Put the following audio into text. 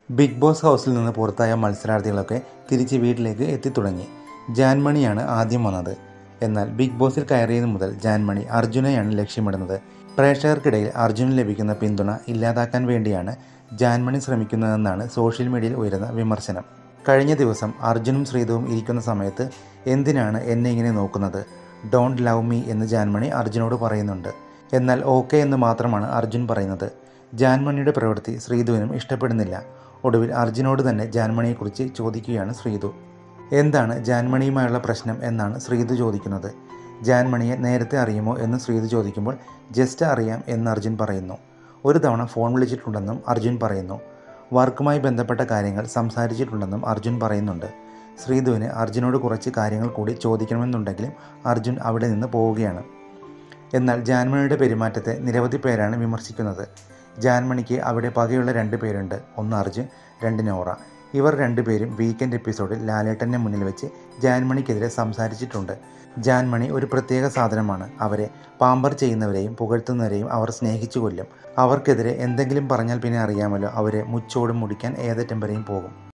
big boss ഹൗസിൽ നിന്ന് പുറത്തായ മത്സരാർത്ഥികളൊക്കെ തിരിച്ച് വീട്ടിലേക്ക് എത്തിത്തുടങ്ങി ജാൻമണിയാണ് ആദ്യം വന്നത് എന്നാൽ ബിഗ് ബോസിൽ കയറിയത് മുതൽ ജാൻമണി അർജുനെയാണ് ലക്ഷ്യമിടുന്നത് പ്രേക്ഷകർക്കിടയിൽ അർജുന് ലഭിക്കുന്ന പിന്തുണ ഇല്ലാതാക്കാൻ വേണ്ടിയാണ് ജാൻമണി ശ്രമിക്കുന്നതെന്നാണ് സോഷ്യൽ മീഡിയയിൽ ഉയരുന്ന വിമർശനം കഴിഞ്ഞ ദിവസം അർജുനും ശ്രീധുവും ഇരിക്കുന്ന സമയത്ത് എന്തിനാണ് എന്നെ ഇങ്ങനെ നോക്കുന്നത് ഡോണ്ട് ലവ് മീ എന്ന് ജാൻമണി അർജുനോട് പറയുന്നുണ്ട് എന്നാൽ ഓക്കെ എന്ന് മാത്രമാണ് അർജുൻ പറയുന്നത് ജാൻമണിയുടെ പ്രവൃത്തി ശ്രീധുവിനും ഇഷ്ടപ്പെടുന്നില്ല ഒടുവിൽ അർജുനോട് തന്നെ ജാൻമണിയെക്കുറിച്ച് ചോദിക്കുകയാണ് ശ്രീധു എന്താണ് ജാൻമണിയുമായുള്ള പ്രശ്നം എന്നാണ് ശ്രീധു ചോദിക്കുന്നത് ജാൻമണിയെ നേരത്തെ അറിയുമോ എന്ന് ശ്രീധു ചോദിക്കുമ്പോൾ ജസ്റ്റ് അറിയാം എന്ന് അർജുൻ പറയുന്നു ഒരു തവണ ഫോൺ വിളിച്ചിട്ടുണ്ടെന്നും അർജുൻ പറയുന്നു വർക്കുമായി ബന്ധപ്പെട്ട കാര്യങ്ങൾ സംസാരിച്ചിട്ടുണ്ടെന്നും അർജുൻ പറയുന്നുണ്ട് ശ്രീധുവിന് അർജുനോട് കുറച്ച് കാര്യങ്ങൾ കൂടി ചോദിക്കണമെന്നുണ്ടെങ്കിലും അർജുൻ അവിടെ നിന്ന് പോവുകയാണ് എന്നാൽ ജാൻമണിയുടെ പെരുമാറ്റത്തെ നിരവധി പേരാണ് വിമർശിക്കുന്നത് ജാൻമണിക്ക് അവിടെ പകയുള്ള രണ്ട് പേരുണ്ട് ഒന്ന് അർജുൻ രണ്ട് നോറ ഇവർ രണ്ടുപേരും വീക്കെൻഡ് എപ്പിസോഡിൽ ലാലേട്ടൻ്റെ മുന്നിൽ വെച്ച് ജാൻമണിക്കെതിരെ സംസാരിച്ചിട്ടുണ്ട് ജാൻമണി ഒരു പ്രത്യേക സാധനമാണ് അവരെ പാമ്പർ ചെയ്യുന്നവരെയും പുകഴ്ത്തുന്നവരെയും അവർ സ്നേഹിച്ചു കൊല്ലും അവർക്കെതിരെ എന്തെങ്കിലും പറഞ്ഞാൽ പിന്നെ അറിയാമല്ലോ അവരെ മുച്ചോടും മുടിക്കാൻ ഏതറ്റം വരെയും പോകും